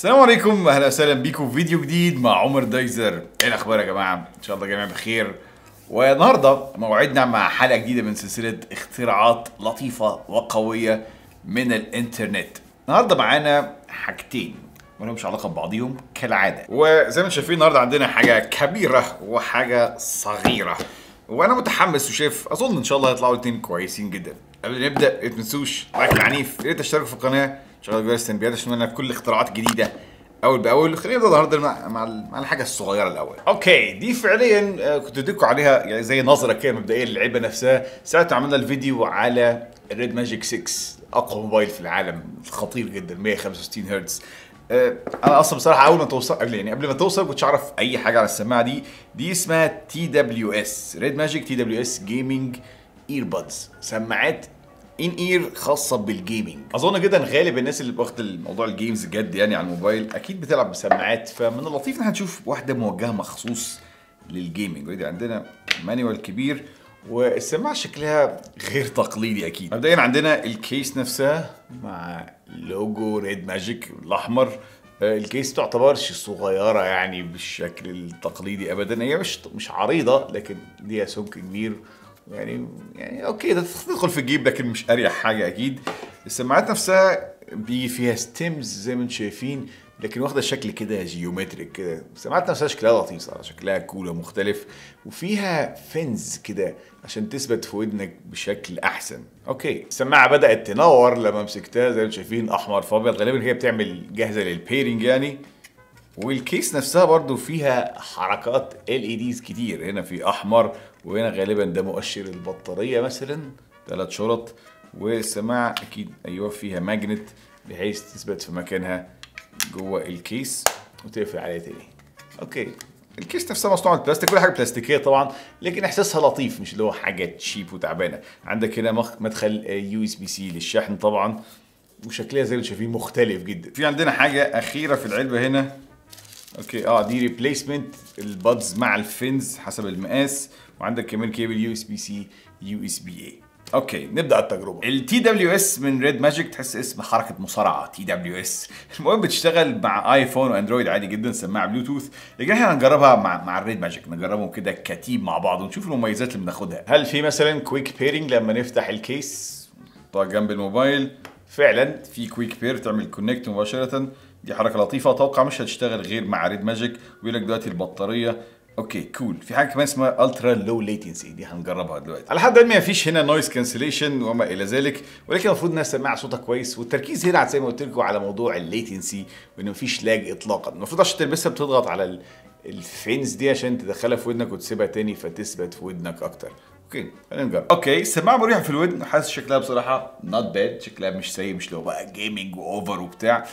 السلام عليكم اهلا وسهلا بيكم في فيديو جديد مع عمر دايزر ايه الاخبار يا جماعه ان شاء الله جميعا بخير والنهارده موعدنا مع حلقه جديده من سلسله اختراعات لطيفه وقويه من الانترنت النهارده معانا حاجتين مالهمش علاقه ببعضيهم كالعاده وزي ما انتم شايفين النهارده عندنا حاجه كبيره وحاجه صغيره وانا متحمس وشايف اظن ان شاء الله هيطلعوا الاثنين كويسين جدا قبل ما نبدا ما تنسوش لايك العنيف يا ريت تشتركوا في القناه شغلوا جرس التنبيهات عشان نعمل كل اختراعات جديده اول باول خلينا نبدا النهارده مع مع, مع الحاجه الصغيره الاول اوكي دي فعليا آه، كنت اديكم عليها يعني زي نظره كده مبدئيه للعلبه نفسها ساعه عملنا الفيديو على الريد ماجيك 6 اقوى موبايل في العالم خطير جدا 165 هرتز آه، انا اصلا بصراحه اول ما توصل قبل يعني قبل ما توصل كنتش اعرف اي حاجه على السماعه دي دي اسمها تي دبليو اس ريد ماجيك تي دبليو اس جيمنج ايربادز سماعات ان اير خاصه بالجيمنج اظن جدا غالب الناس اللي واخد الموضوع الجيمز جد يعني على الموبايل اكيد بتلعب بسماعات فمن اللطيف ان احنا نشوف واحده موجهه مخصوص للجيمنج ودي عندنا مانيوال كبير والسماعه شكلها غير تقليدي اكيد مبدئيا عندنا الكيس نفسها مع لوجو ريد ماجيك الاحمر آه، الكيس تعتبرش صغيره يعني بالشكل التقليدي ابدا هي مش مش عريضه لكن ليها سمك كبير يعني يعني اوكي ده تدخل في الجيب لكن مش اريح حاجه اكيد السماعات نفسها بيجي فيها ستيمز زي ما انتم شايفين لكن واخده شكل كده جيومتريك كده السماعات نفسها شكلها لطيف صراحه شكلها كول ومختلف وفيها فنز كده عشان تثبت في ودنك بشكل احسن اوكي السماعه بدات تنور لما مسكتها زي ما انتم شايفين احمر فابيض غالبا هي بتعمل جاهزه للبيرنج يعني والكيس نفسها برضو فيها حركات ال اي ديز كتير هنا في احمر وهنا غالبا ده مؤشر البطاريه مثلا ثلاث شرط والسماعه اكيد ايوه فيها ماجنت بحيث تثبت في مكانها جوه الكيس وتقفل عليها تاني اوكي الكيس نفسها مصنوعه من بلاستيك كل حاجه بلاستيكيه طبعا لكن احساسها لطيف مش اللي هو حاجه تشيب وتعبانه عندك هنا مخ- مدخل يو اس بي سي للشحن طبعا وشكلها زي ما انتم شايفين مختلف جدا في عندنا حاجه اخيره في العلبه هنا اوكي اه دي ريبليسمنت البادز مع الفينز حسب المقاس وعندك كمان كيبل يو اس بي سي يو اس بي اي اوكي نبدا التجربه التي دبليو اس من ريد ماجيك تحس اسم حركه مصارعه تي دبليو اس المهم بتشتغل مع ايفون واندرويد عادي جدا سماعه بلوتوث لكن احنا هنجربها مع مع الريد ماجيك نجربهم كده كتيب مع بعض ونشوف المميزات اللي بناخدها هل في مثلا كويك بيرنج لما نفتح الكيس طبعا جنب الموبايل فعلا في كويك بير تعمل كونكت مباشره دي حركه لطيفه اتوقع مش هتشتغل غير مع ريد ماجيك ويقول لك دلوقتي البطاريه اوكي كول في حاجه كمان اسمها الترا لو ليتنسي دي هنجربها دلوقتي على حد علمي مفيش هنا نويز كانسليشن وما الى ذلك ولكن المفروض انها سماعه صوتها كويس والتركيز هنا زي ما قلت لكم على موضوع الليتنسي وان مفيش لاج اطلاقا المفروض عشان تلبسها بتضغط على ال- الفينز دي عشان تدخلها في ودنك وتسيبها تاني فتثبت في ودنك اكتر اوكي خلينا نجرب اوكي السماعه مريحه في الودن حاسس شكلها بصراحه نوت باد شكلها مش سيء مش لو بقى جيمنج واوفر وبتاع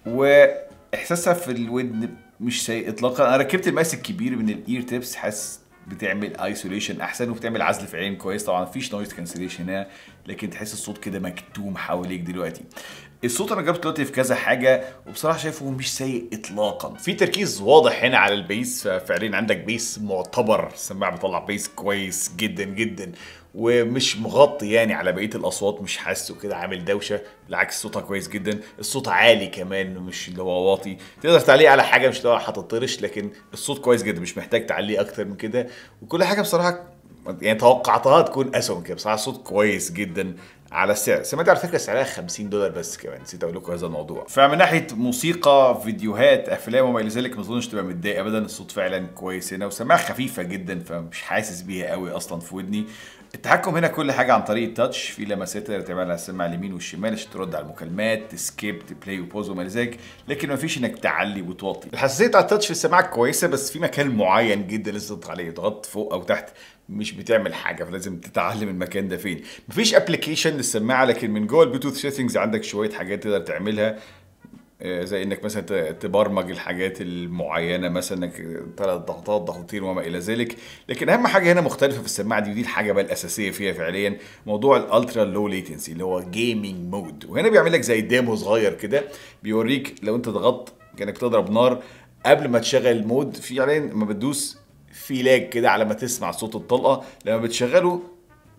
واحساسها في الودن مش سيء اطلاقا انا ركبت المقاس الكبير من الاير تيبس حاسس بتعمل ايسوليشن احسن وبتعمل عزل في العين كويس طبعا مفيش نويز كانسليشن هنا لكن تحس الصوت كده مكتوم حواليك دلوقتي الصوت انا جربت دلوقتي في كذا حاجه وبصراحه شايفه مش سيء اطلاقا في تركيز واضح هنا على البيس ففعليا عندك بيس معتبر السماعه بيطلع بيس كويس جدا جدا ومش مغطي يعني على بقيه الاصوات مش حاسه كده عامل دوشه بالعكس صوتها كويس جدا الصوت عالي كمان مش اللي هو واطي تقدر تعليه على حاجه مش اللي هو هتطرش لكن الصوت كويس جدا مش محتاج تعليه اكتر من كده وكل حاجه بصراحه يعني توقعتها تكون اسوء من كده بصراحه الصوت كويس جدا على السعر سمعت على فكره سعرها 50 دولار بس كمان نسيت اقول لكم هذا الموضوع فمن ناحيه موسيقى فيديوهات افلام وما الى ذلك ما اظنش تبقى متضايق ابدا الصوت فعلا كويس هنا وسماعه خفيفه جدا فمش حاسس بيها قوي اصلا في ودني التحكم هنا كل حاجه عن طريق التاتش في لمسات تقدر تعملها على السماعه اليمين والشمال عشان ترد على المكالمات تسكيب تبلاي وبوز وما الى ذلك لكن ما فيش انك تعلي وتوطي الحساسيه بتاع التاتش في السماعه كويسه بس في مكان معين جدا لازم تضغط عليه تضغط فوق او تحت مش بتعمل حاجه فلازم تتعلم المكان ده فين مفيش ابلكيشن للسماعه لكن من جوه البلوتوث سيتنجز عندك شويه حاجات تقدر تعملها آه، زي انك مثلا ت- تبرمج الحاجات المعينه مثلا انك ثلاث ضغطات ضغطتين وما الى ذلك لكن اهم حاجه هنا مختلفه في السماعه دي ودي الحاجه بقى الاساسيه فيها فعليا موضوع الالترا لو ليتنسي اللي هو جيمنج مود وهنا بيعمل لك زي ديمو صغير كده بيوريك لو انت ضغطت كانك تضرب نار قبل ما تشغل المود في عليه لما بتدوس في لاج كده على ما تسمع صوت الطلقه لما بتشغله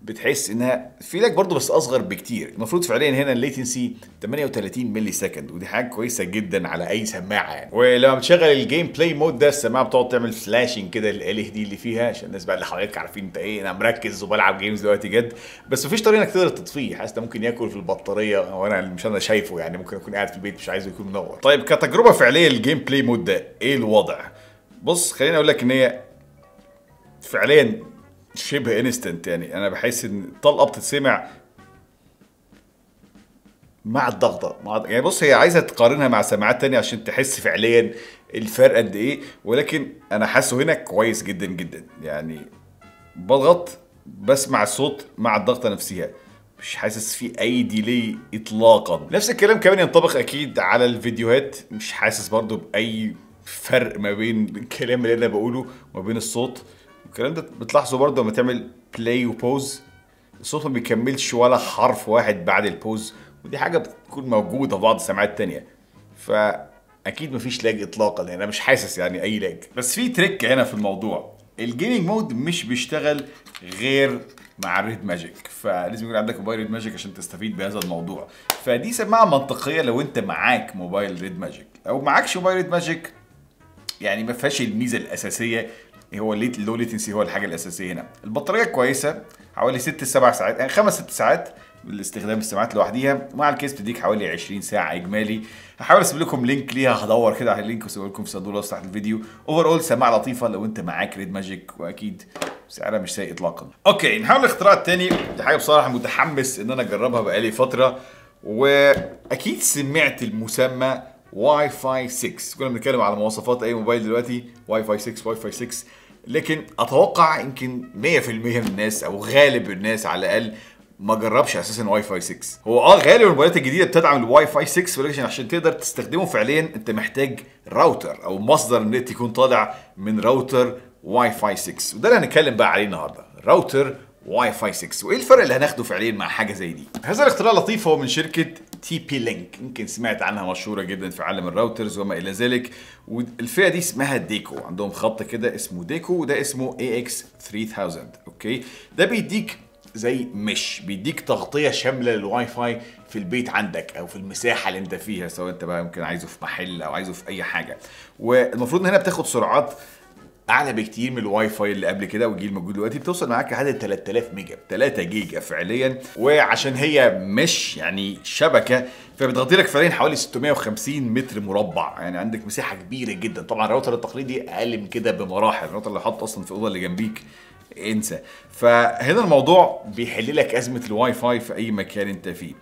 بتحس انها في لاج برضه بس اصغر بكتير المفروض فعليا هنا الليتنسي 38 ملي سكند ودي حاجه كويسه جدا على اي سماعه يعني ولما بتشغل الجيم بلاي مود ده السماعه بتقعد تعمل فلاشنج كده ال دي اللي فيها عشان الناس بقى اللي حواليك عارفين انت ايه انا مركز وبلعب جيمز دلوقتي جد بس مفيش طريقه انك تقدر تطفيه حاسس ده ممكن ياكل في البطاريه وانا مش انا شايفه يعني ممكن اكون قاعد في البيت مش عايزه يكون منور طيب كتجربه فعليه الجيم بلاي مود ده ايه الوضع بص خليني اقول لك ان هي فعليا شبه انستنت يعني انا بحس ان الطلقه بتتسمع مع الضغطه مع يعني بص هي عايزه تقارنها مع سماعات تانية عشان تحس فعليا الفرق قد ايه ولكن انا حاسه هنا كويس جدا جدا يعني بضغط بسمع الصوت مع الضغطه نفسها مش حاسس في اي ديلي اطلاقا نفس الكلام كمان ينطبق اكيد على الفيديوهات مش حاسس برضو باي فرق ما بين الكلام اللي انا بقوله وما بين الصوت الكلام ده بتلاحظه برضه لما تعمل بلاي وبوز الصوت ما بيكملش ولا حرف واحد بعد البوز ودي حاجه بتكون موجوده في بعض السماعات التانية فاكيد مفيش لاج اطلاقا يعني انا مش حاسس يعني اي لاج بس في تريك هنا في الموضوع الجيمنج مود مش بيشتغل غير مع ريد ماجيك فلازم يكون عندك موبايل ريد ماجيك عشان تستفيد بهذا الموضوع فدي سماعه منطقيه لو انت معاك موبايل ريد ماجيك لو معكش موبايل ريد ماجيك يعني ما فيهاش الميزه الاساسيه هو اللو ليتنسي هو الحاجه الاساسيه هنا البطاريه كويسه حوالي 6 7 ساعات يعني 5 6 ساعات لاستخدام السماعات لوحديها ومع الكيس بتديك حوالي 20 ساعه اجمالي هحاول اسيب لكم لينك ليها هدور كده على اللينك واسيبه لكم في صندوق الوصف تحت الفيديو اوفر اول سماعه لطيفه لو انت معاك ريد ماجيك واكيد سعرها مش سيء اطلاقا اوكي نحاول الاختراع الثاني دي حاجه بصراحه متحمس ان انا اجربها بقالي فتره واكيد سمعت المسمى واي فاي 6 كنا بنتكلم على مواصفات اي موبايل دلوقتي واي فاي 6 واي فاي 6 لكن اتوقع يمكن 100% من الناس او غالب الناس على الاقل ما جربش اساسا واي فاي 6 هو اه غالب الموبايلات الجديده بتدعم الواي فاي 6 ولكن عشان تقدر تستخدمه فعليا انت محتاج راوتر او مصدر النت يكون طالع من راوتر واي فاي 6 وده اللي هنتكلم بقى عليه النهارده راوتر واي فاي 6 وايه الفرق اللي هناخده فعليا مع حاجه زي دي هذا الاختراع لطيف هو من شركه تي بي لينك يمكن سمعت عنها مشهوره جدا في عالم الراوترز وما الى ذلك والفئه دي اسمها ديكو عندهم خط كده اسمه ديكو وده اسمه اي اكس 3000 اوكي ده بيديك زي مش بيديك تغطيه شامله للواي فاي في البيت عندك او في المساحه اللي انت فيها سواء انت بقى ممكن عايزه في محل او عايزه في اي حاجه والمفروض ان هنا بتاخد سرعات اعلى بكتير من الواي فاي اللي قبل كده والجيل الموجود دلوقتي بتوصل معاك لحد 3000 ميجا 3 جيجا فعليا وعشان هي مش يعني شبكه فبتغطي لك فعليا حوالي 650 متر مربع يعني عندك مساحه كبيره جدا طبعا الراوتر التقليدي اقل من كده بمراحل الراوتر اللي حاطه اصلا في الاوضه اللي جنبيك انسى فهنا الموضوع بيحل لك ازمه الواي فاي في اي مكان انت فيه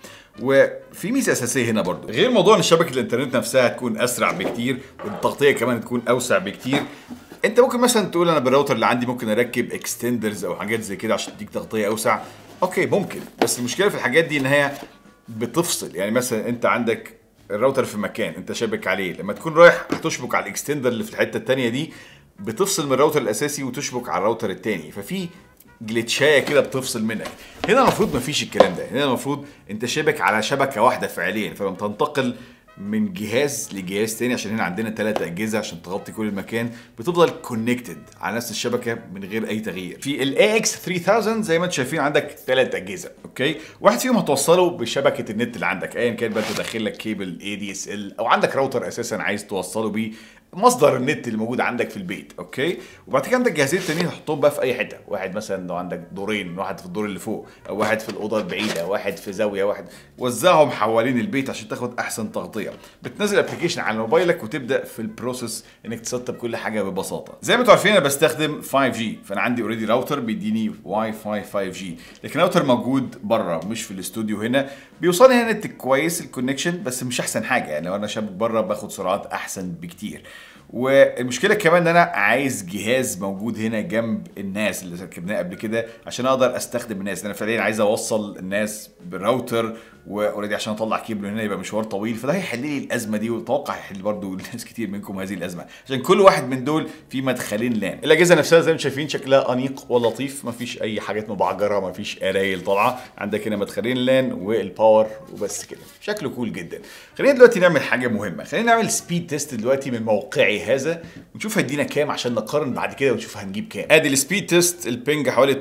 وفي ميزه اساسيه هنا برضو غير موضوع ان شبكه الانترنت نفسها تكون اسرع بكتير والتغطيه كمان تكون اوسع بكتير انت ممكن مثلا تقول انا بالراوتر اللي عندي ممكن اركب اكستندرز او حاجات زي كده عشان تديك تغطيه اوسع اوكي ممكن بس المشكله في الحاجات دي ان هي بتفصل يعني مثلا انت عندك الراوتر في مكان انت شابك عليه لما تكون رايح هتشبك على الاكستندر اللي في الحته الثانيه دي بتفصل من الراوتر الاساسي وتشبك على الراوتر الثاني ففي جليتشايه كده بتفصل منك هنا المفروض مفيش الكلام ده هنا المفروض انت شابك على شبكه واحده فعليا فلما تنتقل من جهاز لجهاز تاني عشان هنا عندنا ثلاث اجهزه عشان تغطي كل المكان بتفضل كونكتد على نفس الشبكه من غير اي تغيير في الاي اكس 3000 زي ما انتم شايفين عندك ثلاث اجهزه اوكي واحد فيهم هتوصله بشبكه النت اللي عندك ايا كان بقى تدخل لك كيبل اي دي اس ال او عندك راوتر اساسا عايز توصله بيه مصدر النت اللي موجود عندك في البيت اوكي وبعد كده عندك جهازين تانيين تحطهم بقى في اي حته واحد مثلا لو عندك دورين واحد في الدور اللي فوق او واحد في الاوضه البعيده واحد في زاويه واحد وزعهم حوالين البيت عشان تاخد احسن تغطيه بتنزل ابلكيشن على موبايلك وتبدا في البروسيس انك تسطب كل حاجه ببساطه زي ما انتم عارفين انا بستخدم 5G فانا عندي اوريدي راوتر بيديني واي فاي 5G لكن راوتر موجود بره مش في الاستوديو هنا بيوصلني هنا نت كويس الكونكشن بس مش احسن حاجه يعني لو انا شابك بره باخد سرعات احسن بكتير والمشكله كمان ان انا عايز جهاز موجود هنا جنب الناس اللي ركبناه قبل كده عشان اقدر استخدم الناس انا فعليا عايز اوصل الناس براوتر واوريدي عشان اطلع كيبل هنا يبقى مشوار طويل فده هيحل لي الازمه دي واتوقع هيحل برضو ناس كتير منكم هذه الازمه عشان كل واحد من دول في مدخلين لان الاجهزه نفسها زي ما انتم شايفين شكلها انيق ولطيف مفيش اي حاجات مبعجره مفيش قرايل طالعه عندك هنا مدخلين لان والباور وبس كده شكله كول جدا خلينا دلوقتي نعمل حاجه مهمه خلينا نعمل سبيد تيست دلوقتي من موقعي هذا ونشوف هيدينا كام عشان نقارن بعد كده ونشوف هنجيب كام ادي السبيد تيست البنج حوالي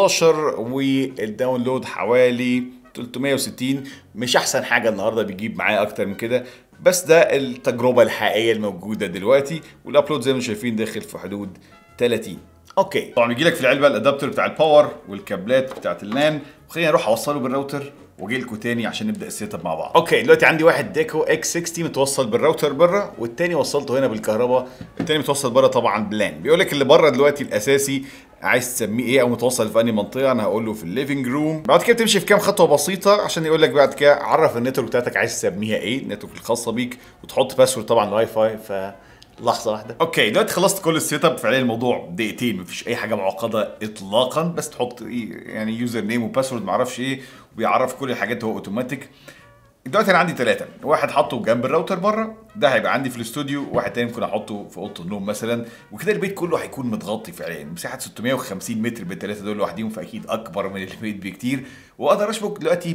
18 والداونلود حوالي 360 مش احسن حاجه النهارده بيجيب معايا اكتر من كده بس ده التجربه الحقيقيه الموجوده دلوقتي والابلود زي ما شايفين داخل في حدود 30 اوكي طبعا بيجي لك في العلبه الادابتر بتاع الباور والكابلات بتاعت اللان وخليني اروح اوصله بالراوتر واجي لكم تاني عشان نبدا السيت اب مع بعض اوكي دلوقتي عندي واحد ديكو اكس 60 متوصل بالراوتر بره والتاني وصلته هنا بالكهرباء التاني متوصل بره طبعا بلان بيقول لك اللي بره دلوقتي الاساسي عايز تسميه ايه او متوصل في انهي منطقه انا هقول له في الليفنج روم بعد كده تمشي في كام خطوه بسيطه عشان يقول لك بعد كده عرف النتورك بتاعتك عايز تسميها ايه النتورك الخاصه بيك وتحط باسورد طبعا واي فاي ف لحظه واحده اوكي دلوقتي خلصت كل السيت اب فعليا الموضوع دقيقتين مفيش اي حاجه معقده اطلاقا بس تحط إيه يعني يوزر نيم وباسورد معرفش ايه وبيعرف كل الحاجات هو اوتوماتيك دلوقتي انا عندي ثلاثة، واحد حاطه جنب الراوتر بره، ده هيبقى عندي في الاستوديو، واحد تاني ممكن احطه في اوضه النوم مثلا، وكده البيت كله هيكون متغطي فعليا، مساحة 650 متر بالثلاثة دول لوحديهم فاكيد اكبر من البيت بكتير، واقدر اشبك دلوقتي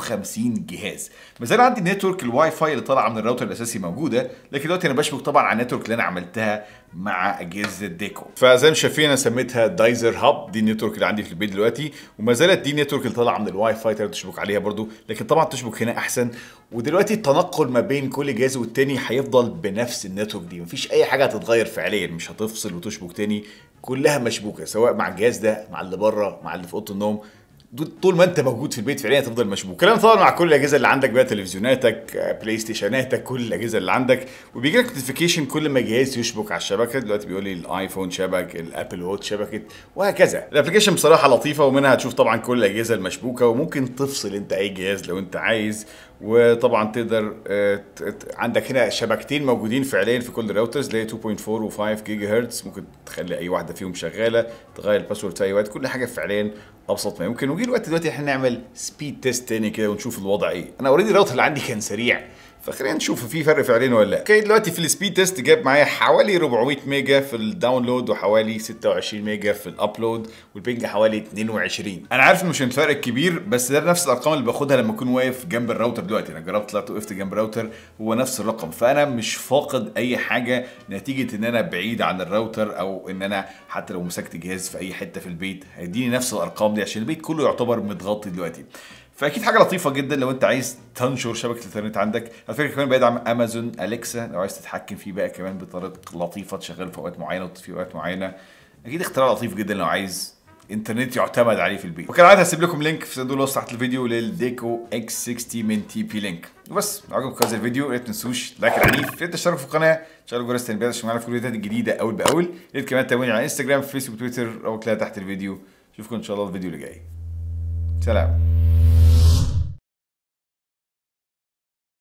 150 جهاز، ما زال عندي نتورك الواي فاي اللي طالعه من الراوتر الاساسي موجودة، لكن دلوقتي انا بشبك طبعا على النتورك اللي انا عملتها مع اجهزة ديكو. فزي ما شايفين انا سميتها دايزر هاب دي النتورك اللي عندي في البيت دلوقتي وما زالت دي النتورك اللي طالعه من الواي فاي تقدر تشبك عليها برضو لكن طبعا تشبك هنا احسن ودلوقتي التنقل ما بين كل جهاز والتاني هيفضل بنفس النتورك دي مفيش اي حاجه هتتغير فعليا مش هتفصل وتشبك تاني كلها مشبوكه سواء مع الجهاز ده مع اللي بره مع اللي في اوضه النوم طول ما انت موجود في البيت فعليا تفضل مشبوك كلام طبعا مع كل الاجهزه اللي عندك بقى تلفزيوناتك بلاي ستيشناتك كل الاجهزه اللي عندك وبيجي لك نوتيفيكيشن كل ما جهاز يشبك على الشبكه دلوقتي بيقول لي الايفون شبك الابل واتش شبكت وهكذا الابلكيشن بصراحه لطيفه ومنها هتشوف طبعا كل الاجهزه المشبوكه وممكن تفصل انت اي جهاز لو انت عايز وطبعا تقدر اه عندك هنا شبكتين موجودين فعليا في كل الراوترز اللي هي 2.4 و5 جيجا هرتز ممكن تخلي اي واحده فيهم شغاله تغير الباسورد في اي وقت كل حاجه فعليا ابسط ما يمكن وجي الوقت دلوقتي احنا نعمل سبيد تيست تاني كده ونشوف الوضع ايه انا اوريدي الراوتر اللي عندي كان سريع فخلينا نشوف في فرق فعليا ولا لا اوكي دلوقتي في السبيد تيست جاب معايا حوالي 400 ميجا في الداونلود وحوالي 26 ميجا في الابلود والبنج حوالي 22 انا عارف انه مش الفرق كبير بس ده نفس الارقام اللي باخدها لما اكون واقف جنب الراوتر دلوقتي انا جربت طلعت وقفت جنب الراوتر هو نفس الرقم فانا مش فاقد اي حاجه نتيجه ان انا بعيد عن الراوتر او ان انا حتى لو مسكت جهاز في اي حته في البيت هيديني نفس الارقام دي عشان البيت كله يعتبر متغطي دلوقتي فاكيد حاجه لطيفه جدا لو انت عايز تنشر شبكه الانترنت عندك على فكره كمان بيدعم امازون اليكسا لو عايز تتحكم فيه بقى كمان بطريقه لطيفه تشغله في اوقات معينه وتطفيه في اوقات معينه اكيد اختراع لطيف جدا لو عايز انترنت يعتمد عليه في البيت وكالعاده هسيب لكم لينك في صندوق الوصف تحت الفيديو للديكو اكس 60 من تي بي لينك وبس لو عجبكم هذا الفيديو يا ريت تنسوش لايك العنيف يا ريت تشتركوا في القناه تشغلوا جرس التنبيهات عشان معانا في كل الفيديوهات الجديده اول باول يا ريت كمان تتابعوني على انستجرام فيسبوك تويتر او تلاقي تحت الفيديو اشوفكم ان شاء الله الفيديو اللي جاي سلام